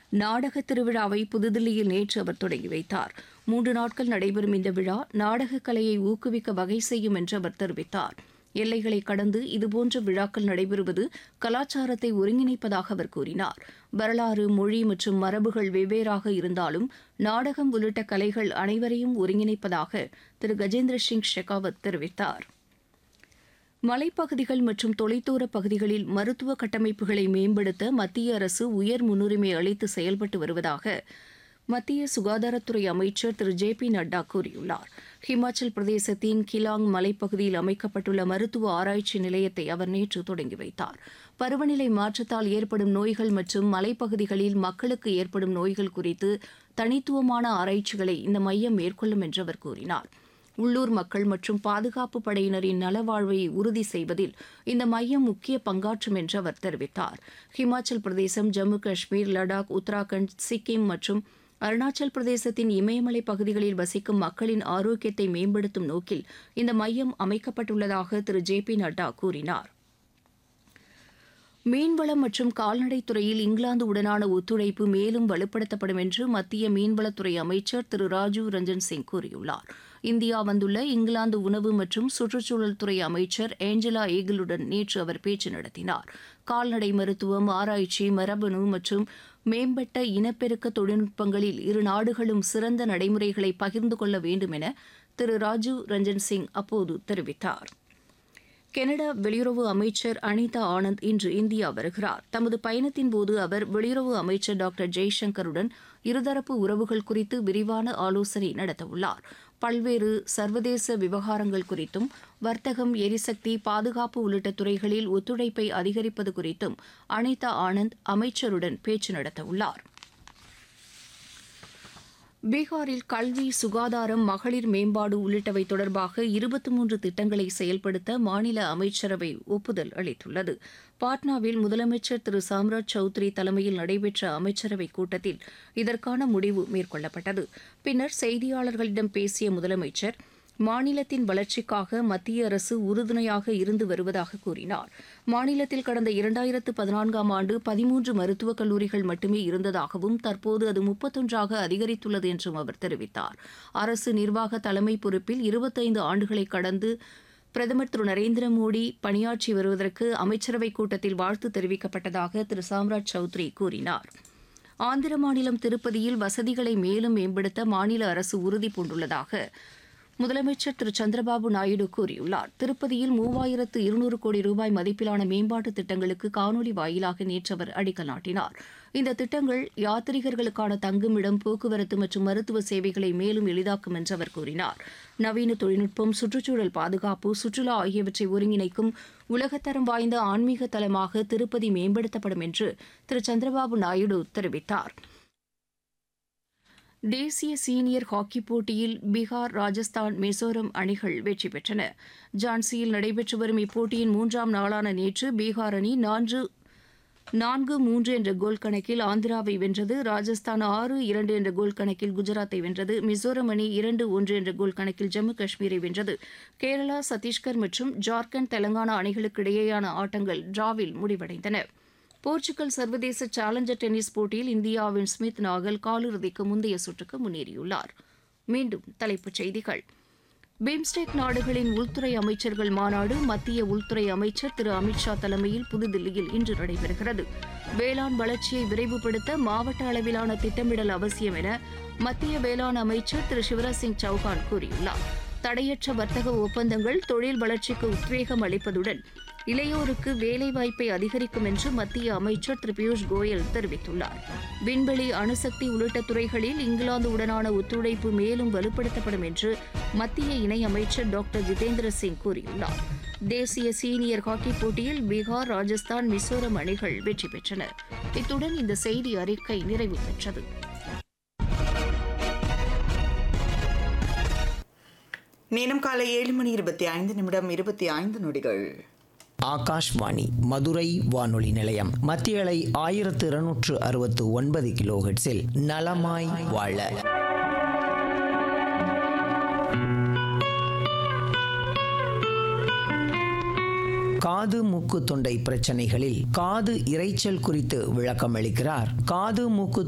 நாடக திருவிழாவை புதுதில்லியில் நேற்று அவர் தொடங்கி வைத்தார் மூன்று நாட்கள் நடைபெறும் இந்த விழா நாடகக் கலையை ஊக்குவிக்க வகை செய்யும் என்று அவர் தெரிவித்தார் எல்லைகளை கடந்து இதுபோன்ற விழாக்கள் நடைபெறுவது கலாச்சாரத்தை ஒருங்கிணைப்பதாக அவர் கூறினார் வரலாறு மொழி மற்றும் மரபுகள் வெவ்வேறாக இருந்தாலும் நாடகம் உள்ளிட்ட கலைகள் அனைவரையும் ஒருங்கிணைப்பதாக திரு கஜேந்திர சிங் ஷெகாவத் தெரிவித்தார் மலைப்பகுதிகள் மற்றும் தொலைதூர பகுதிகளில் மருத்துவ கட்டமைப்புகளை மேம்படுத்த மத்திய அரசு உயர் முன்னுரிமை அளித்து செயல்பட்டு வருவதாக மத்திய சுகாதாரத்துறை அமைச்சர் திரு ஜே பி நட்டா கூறியுள்ளார் ஹிமாச்சல் பிரதேசத்தின் கிலாங் மலைப்பகுதியில் அமைக்கப்பட்டுள்ள மருத்துவ ஆராய்ச்சி நிலையத்தை அவர் நேற்று தொடங்கி வைத்தார் பருவநிலை மாற்றத்தால் ஏற்படும் நோய்கள் மற்றும் மலைப்பகுதிகளில் மக்களுக்கு ஏற்படும் நோய்கள் குறித்து தனித்துவமான ஆராய்ச்சிகளை இந்த மையம் மேற்கொள்ளும் என்று அவர் கூறினார் உள்ளூர் மக்கள் மற்றும் பாதுகாப்பு படையினரின் நலவாழ்வை உறுதி செய்வதில் இந்த மையம் முக்கிய பங்காற்றும் என்று அவர் தெரிவித்தார் ஹிமாச்சல் பிரதேசம் ஜம்மு காஷ்மீர் லடாக் உத்தராகண்ட் சிக்கிம் மற்றும் அருணாச்சல் பிரதேசத்தின் இமயமலை பகுதிகளில் வசிக்கும் மக்களின் ஆரோக்கியத்தை மேம்படுத்தும் நோக்கில் இந்த மையம் அமைக்கப்பட்டுள்ளதாக திரு ஜே பி நட்டா கூறினார் மீன்வளம் மற்றும் கால்நடைத் துறையில் இங்கிலாந்து உடனான ஒத்துழைப்பு மேலும் வலுப்படுத்தப்படும் என்று மத்திய மீன்வளத்துறை அமைச்சர் திரு ராஜீவ் ரஞ்சன் சிங் கூறியுள்ளார் இந்தியா வந்துள்ள இங்கிலாந்து உணவு மற்றும் சுற்றுச்சூழல் துறை அமைச்சர் ஏஞ்சலா ஏகிலுடன் நேற்று அவர் பேச்சு நடத்தினார் கால்நடை மருத்துவம் ஆராய்ச்சி மரபணு மற்றும் மேம்பட்ட இனப்பெருக்க தொழில்நுட்பங்களில் இரு நாடுகளும் சிறந்த நடைமுறைகளை பகிர்ந்து கொள்ள வேண்டும் என திரு ராஜீவ் ரஞ்சன் சிங் அப்போது தெரிவித்தார் கனடா வெளியுறவு அமைச்சர் அனிதா ஆனந்த் இன்று இந்தியா வருகிறார் தமது பயணத்தின் போது அவர் வெளியுறவு அமைச்சர் டாக்டர் ஜெய்சங்கருடன் இருதரப்பு உறவுகள் குறித்து விரிவான ஆலோசனை நடத்தவுள்ளார் பல்வேறு சர்வதேச விவகாரங்கள் குறித்தும் வர்த்தகம் எரிசக்தி பாதுகாப்பு உள்ளிட்ட துறைகளில் ஒத்துழைப்பை அதிகரிப்பது குறித்தும் அனிதா ஆனந்த் அமைச்சருடன் பேச்சு நடத்தவுள்ளார் பீகாரில் கல்வி சுகாதாரம் மகளிர் மேம்பாடு உள்ளிட்டவை தொடர்பாக இருபத்தி மூன்று திட்டங்களை செயல்படுத்த மாநில அமைச்சரவை ஒப்புதல் அளித்துள்ளது பாட்னாவில் முதலமைச்சர் திரு சாம்ராஜ் சௌத்ரி தலைமையில் நடைபெற்ற அமைச்சரவைக் கூட்டத்தில் இதற்கான முடிவு மேற்கொள்ளப்பட்டது பின்னர் செய்தியாளர்களிடம் பேசிய முதலமைச்சர் மாநிலத்தின் வளர்ச்சிக்காக மத்திய அரசு உறுதுணையாக இருந்து வருவதாக கூறினார் மாநிலத்தில் கடந்த இரண்டாயிரத்து பதினான்காம் ஆண்டு பதிமூன்று மருத்துவக் கல்லூரிகள் மட்டுமே இருந்ததாகவும் தற்போது அது முப்பத்தொன்றாக அதிகரித்துள்ளது என்றும் அவர் தெரிவித்தார் அரசு நிர்வாக தலைமை பொறுப்பில் இருபத்தைந்து ஆண்டுகளை கடந்து பிரதமர் திரு நரேந்திர மோடி பணியாற்றி வருவதற்கு அமைச்சரவைக் கூட்டத்தில் வாழ்த்து தெரிவிக்கப்பட்டதாக திரு சாம்ராஜ் சௌத்ரி கூறினார் ஆந்திர மாநிலம் திருப்பதியில் வசதிகளை மேலும் மேம்படுத்த மாநில அரசு உறுதி பூண்டுள்ளதாக முதலமைச்சர் திரு சந்திரபாபு நாயுடு கூறியுள்ளார் திருப்பதியில் மூவாயிரத்து இருநூறு கோடி ரூபாய் மதிப்பிலான மேம்பாட்டு திட்டங்களுக்கு காணொலி வாயிலாக நேற்று அவர் அடிக்கல் நாட்டினார் இந்த திட்டங்கள் யாத்ரீகர்களுக்கான தங்குமிடம் போக்குவரத்து மற்றும் மருத்துவ சேவைகளை மேலும் எளிதாக்கும் என்று அவர் கூறினார் நவீன தொழில்நுட்பம் சுற்றுச்சூழல் பாதுகாப்பு சுற்றுலா ஆகியவற்றை ஒருங்கிணைக்கும் உலகத்தரம் வாய்ந்த ஆன்மீக தலமாக திருப்பதி மேம்படுத்தப்படும் என்று திரு சந்திரபாபு நாயுடு தெரிவித்தார் தேசிய சீனியர் ஹாக்கி போட்டியில் பீகார் ராஜஸ்தான் மிசோரம் அணிகள் வெற்றி பெற்றன ஜான்சியில் நடைபெற்று வரும் இப்போட்டியின் மூன்றாம் நாளான நேற்று பீகார் அணி நான்கு நான்கு மூன்று என்ற கோல் கணக்கில் ஆந்திராவை வென்றது ராஜஸ்தான் ஆறு இரண்டு என்ற கோல் கணக்கில் குஜராத்தை வென்றது மிசோரம் அணி இரண்டு ஒன்று என்ற கோல் கணக்கில் ஜம்மு காஷ்மீரை வென்றது கேரளா சத்தீஸ்கர் மற்றும் ஜார்க்கண்ட் தெலங்கானா அணிகளுக்கு இடையேயான ஆட்டங்கள் டிராவில் முடிவடைந்தன போர்ச்சுகல் சர்வதேச சேலஞ்சர் டென்னிஸ் போட்டியில் இந்தியாவின் ஸ்மித் நாகல் காலிறுதிக்கு முந்தைய சுற்றுக்கு முன்னேறியுள்ளார் மீண்டும் தலைப்புச் செய்திகள் பிம்ஸ்டெக் நாடுகளின் உள்துறை அமைச்சர்கள் மாநாடு மத்திய உள்துறை அமைச்சர் திரு அமித்ஷா தலைமையில் புதுதில்லியில் இன்று நடைபெறுகிறது வேளாண் வளர்ச்சியை விரைவுபடுத்த மாவட்ட அளவிலான திட்டமிடல் அவசியம் என மத்திய வேளாண் அமைச்சர் திரு சிவராஜ் சிங் சௌஹான் கூறியுள்ளார் தடையற்ற வர்த்தக ஒப்பந்தங்கள் தொழில் வளர்ச்சிக்கு உத்வேகம் அளிப்பதுடன் இளையோருக்கு வேலைவாய்ப்பை அதிகரிக்கும் என்று மத்திய அமைச்சர் திரு பியூஷ் கோயல் தெரிவித்துள்ளார் விண்வெளி அணுசக்தி உள்ளிட்ட துறைகளில் இங்கிலாந்துடனான ஒத்துழைப்பு மேலும் வலுப்படுத்தப்படும் என்று மத்திய இணையமைச்சர் டாக்டர் ஜிதேந்திர சிங் கூறியுள்ளார் தேசிய சீனியர் ஹாக்கி போட்டியில் பீகார் ராஜஸ்தான் மிசோரம் அணிகள் வெற்றி பெற்றன இத்துடன் இந்த செய்தி அறிக்கை நிறைவு பெற்றது நேரம் காலை ஏழு மணி இருபத்தி ஐந்து நிமிடம் இருபத்தி ஐந்து நொடிகள் ஆகாஷ்வாணி மதுரை வானொலி நிலையம் மத்திய அலை ஆயிரத்து இருநூற்று அறுபத்து ஒன்பது கிலோஹெட்ஸில் நலமாய் வாழ காது மூக்கு தொண்டை பிரச்சனைகளில் காது இரைச்சல் குறித்து விளக்கம் அளிக்கிறார் காது மூக்கு